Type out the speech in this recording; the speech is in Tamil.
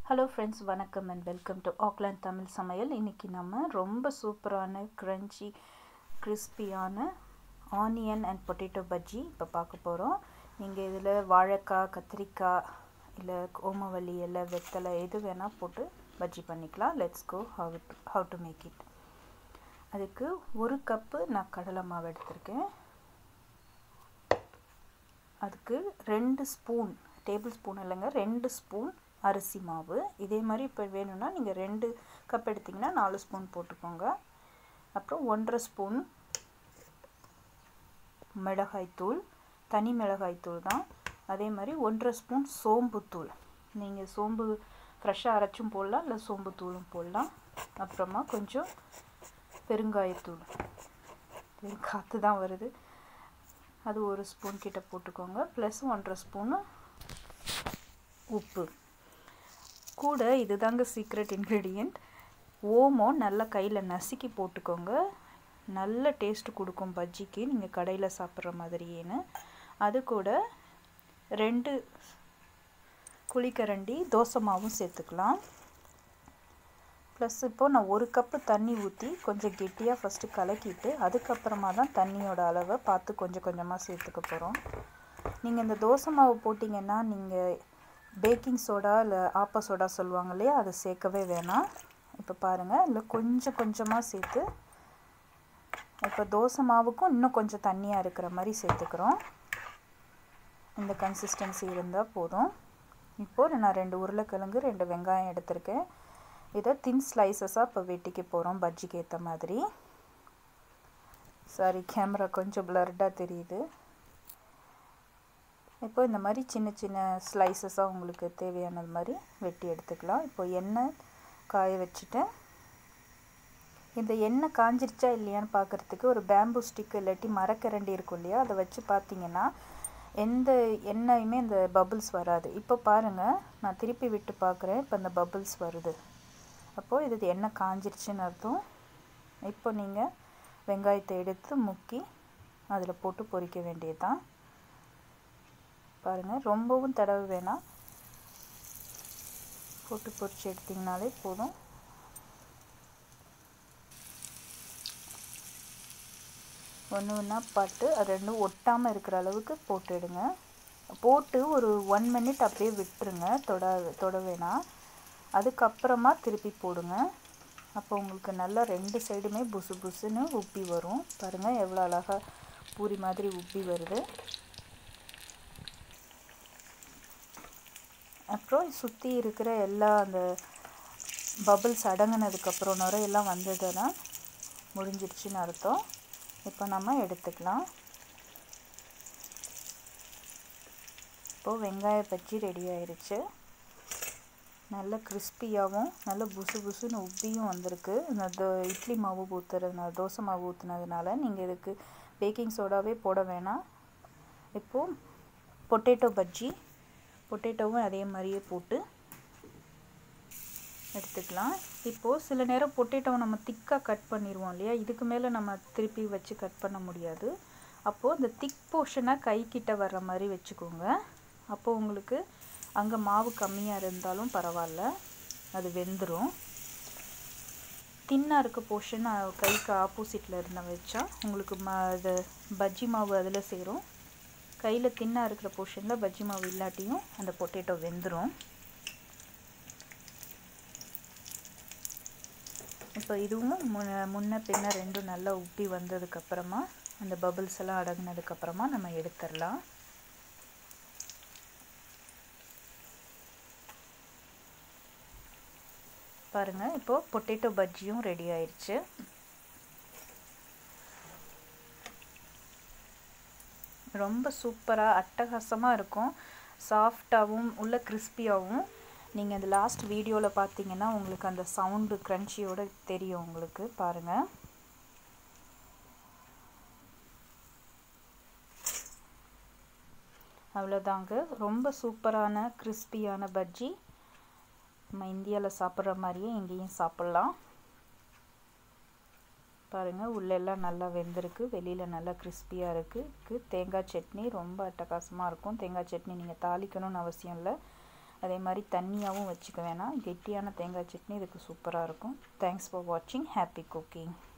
ஹலோ ஃப்ரெண்ட்ஸ் வணக்கம் and welcome to Auckland Tamil சமையல் இன்றைக்கி நம்ம ரொம்ப சூப்பரான க்ரன்ச்சி கிறிஸ்பியான ஆனியன் அண்ட் பொட்டேட்டோ பஜ்ஜி இப்போ பார்க்க போகிறோம் நீங்கள் இதில் வாழைக்காய் கத்திரிக்காய் இல்லை ஓமவல்லி இல்லை வெத்தலை எது வேணால் போட்டு பஜ்ஜி பண்ணிக்கலாம் let's go how how to make it அதுக்கு ஒரு கப்பு நான் கடலை மாவு எடுத்திருக்கேன் அதுக்கு ரெண்டு ஸ்பூன் டேபிள் ஸ்பூன் இல்லைங்க ரெண்டு ஸ்பூன் அரிசி மாவு இதே மாதிரி இப்போ வேணும்னா நீங்கள் ரெண்டு கப் எடுத்திங்கன்னா நாலு ஸ்பூன் போட்டுக்கோங்க அப்புறம் ஒன்றரை ஸ்பூன் மிளகாய்த்தூள் தனி மிளகாய்த்தூள் தான் அதே மாதிரி ஒன்றரை ஸ்பூன் சோம்புத்தூள் நீங்கள் சோம்பு ஃப்ரெஷ்ஷாக அரைச்சும் போடலாம் இல்லை சோம்பு தூளும் போடலாம் அப்புறமா கொஞ்சம் பெருங்காயத்தூள் காற்று தான் வருது அது ஒரு ஸ்பூன் கிட்ட போட்டுக்கோங்க ப்ளஸ் ஒன்றரை ஸ்பூனு உப்பு கூட இதுதாங்க சீக்ரெட் இன்க்ரீடியண்ட் ஓமம் நல்லா கையில் நசுக்கி போட்டுக்கோங்க நல்ல டேஸ்ட்டு கொடுக்கும் பஜ்ஜிக்கு நீங்கள் கடையில் சாப்பிட்ற மாதிரியேன்னு அது கூட ரெண்டு குழிக்கரண்டி தோசை மாவும் சேர்த்துக்கலாம் ப்ளஸ் இப்போது நான் ஒரு கப்பு தண்ணி ஊற்றி கொஞ்சம் கெட்டியாக ஃபஸ்ட்டு கலக்கிட்டு அதுக்கப்புறமா தான் தண்ணியோட அளவை பார்த்து கொஞ்சம் கொஞ்சமாக சேர்த்துக்க போகிறோம் நீங்கள் இந்த தோசை மாவு போட்டிங்கன்னா நீங்கள் பேக்கிங் சோடா இல்லை ஆப்ப சோடா சொல்லுவாங்க இல்லையா அதை சேர்க்கவே வேணாம் இப்போ பாருங்கள் இல்லை கொஞ்சம் கொஞ்சமாக சேர்த்து இப்போ தோசை மாவுக்கும் இன்னும் கொஞ்சம் தண்ணியாக இருக்கிற மாதிரி சேர்த்துக்கிறோம் இந்த கன்சிஸ்டன்சி இருந்தால் போதும் இப்போது நான் ரெண்டு உருளைக்கிழங்கு ரெண்டு வெங்காயம் எடுத்திருக்கேன் இதை தின் ஸ்லைசஸாக இப்போ வெட்டிக்க போகிறோம் பஜ்ஜிக்கு ஏற்ற மாதிரி சாரி கேமரா கொஞ்சம் பிளர்டாக தெரியுது இப்போ இந்த மாதிரி சின்ன சின்ன ஸ்லைசஸாக உங்களுக்கு தேவையானது மாதிரி வெட்டி எடுத்துக்கலாம் இப்போ எண்ணெய் காய வச்சுட்டேன் இந்த எண்ணெய் காஞ்சிருச்சா இல்லையான்னு பார்க்குறதுக்கு ஒரு பேம்பு ஸ்டிக்கு இல்லாட்டி மரக்கரண்டி இருக்கும் இல்லையா அதை வச்சு பார்த்தீங்கன்னா எந்த எண்ணெயுமே இந்த பபுள்ஸ் வராது இப்போ பாருங்கள் நான் திருப்பி விட்டு பார்க்குறேன் இப்போ இந்த பபுள்ஸ் வருது அப்போது இது எண்ணெய் காஞ்சிருச்சுன்னு அர்த்தம் இப்போ நீங்கள் வெங்காயத்தை எடுத்து முக்கி அதில் போட்டு பொரிக்க வேண்டியது தான் பாருங்கள் ரொம்பவும் தடவை வேணாம் போட்டு பொரிச்சு எடுத்திங்கனாலே போதும் ஒன்று ஒன்றா பட்டு அது ரெண்டும் ஒட்டாமல் இருக்கிற அளவுக்கு போட்டுடுங்க போட்டு ஒரு ஒன் மினிட் அப்படியே விட்டுருங்க தொட தொட வேணாம் அதுக்கப்புறமா திருப்பி போடுங்க அப்போ உங்களுக்கு நல்லா ரெண்டு சைடுமே புசு புசுன்னு உப்பி வரும் பாருங்கள் எவ்வளோ அழகாக பூரி மாதிரி உப்பி வருது அப்புறம் சுற்றி இருக்கிற எல்லா அந்த பபுள்ஸ் அடங்கினதுக்கப்புறம் நுரையெல்லாம் வந்ததுன்னா முடிஞ்சிருச்சுன்னு அர்த்தம் இப்போ நம்ம எடுத்துக்கலாம் இப்போது வெங்காய பஜ்ஜி ரெடி ஆயிடுச்சு நல்ல கிறிஸ்பியாகவும் நல்ல புசு புசுன்னு உப்பியும் வந்திருக்கு இந்த தோ இட்லி மாவு ஊற்றுறதுனால தோசை மாவு ஊற்றுனதுனால நீங்கள் இதுக்கு பேக்கிங் சோடாவே போட வேணாம் இப்போது பொட்டேட்டோ பஜ்ஜி பொட்டேட்டோவும் அதே மாதிரியே போட்டு எடுத்துக்கலாம் இப்போது சில நேரம் பொட்டேட்டோவை நம்ம திக்காக கட் பண்ணிடுவோம் இல்லையா இதுக்கு மேலே நம்ம திருப்பி வச்சு கட் பண்ண முடியாது அப்போது இந்த திக் போர்ஷனை கைக்கிட்ட வர்ற மாதிரி வச்சுக்கோங்க அப்போது உங்களுக்கு அங்கே மாவு கம்மியாக இருந்தாலும் பரவாயில்ல அது வெந்துடும் தின்னாக இருக்க போர்ஷன் கைக்கு ஆப்போசிட்டில் இருந்த வச்சா உங்களுக்கு ம இது பஜ்ஜி மாவு அதில் சேரும் கையில் தின்னாக இருக்கிற போர்ஷனில் பஜ்ஜி மாவு இல்லாட்டியும் அந்த பொட்டேட்டோ வெந்துடும் இப்போ இதுவும் முன்ன முன்ன பின்ன ரெண்டும் நல்லா உப்பி வந்ததுக்கப்புறமா அந்த பபுள்ஸ் எல்லாம் அடங்கினதுக்கப்புறமா நம்ம எடுத்துடலாம் பாருங்கள் இப்போது பொட்டேட்டோ பஜ்ஜியும் ரெடி ஆயிடுச்சு ரொம்ப சூப்பராக அட்டகாசமாக இருக்கும் சாஃப்டாகவும் உள்ள கிறிஸ்பியாகவும் நீங்கள் அந்த லாஸ்ட் வீடியோவில் பார்த்தீங்கன்னா உங்களுக்கு அந்த சவுண்டு க்ரன்ச்சியோட தெரியும் உங்களுக்கு பாருங்கள் அவ்வளோதாங்க ரொம்ப சூப்பரான கிறிஸ்பியான பஜ்ஜி நம்ம இந்தியாவில் சாப்பிட்ற மாதிரியே இங்கேயும் சாப்பிட்லாம் பாருங்கள் உள்ளெல்லாம் நல்லா வெந்திருக்கு வெளியில் நல்லா கிறிஸ்பியாக இருக்குது தேங்காய் சட்னி ரொம்ப அட்டகாசமாக இருக்கும் தேங்காய் சட்னி நீங்கள் தாளிக்கணும்னு அவசியம் இல்லை அதே மாதிரி தண்ணியாகவும் வச்சுக்க வேணாம் கெட்டியான தேங்காய் சட்னி இதுக்கு சூப்பராக இருக்கும் தேங்க்ஸ் ஃபார் வாட்சிங் ஹாப்பி குக்கிங்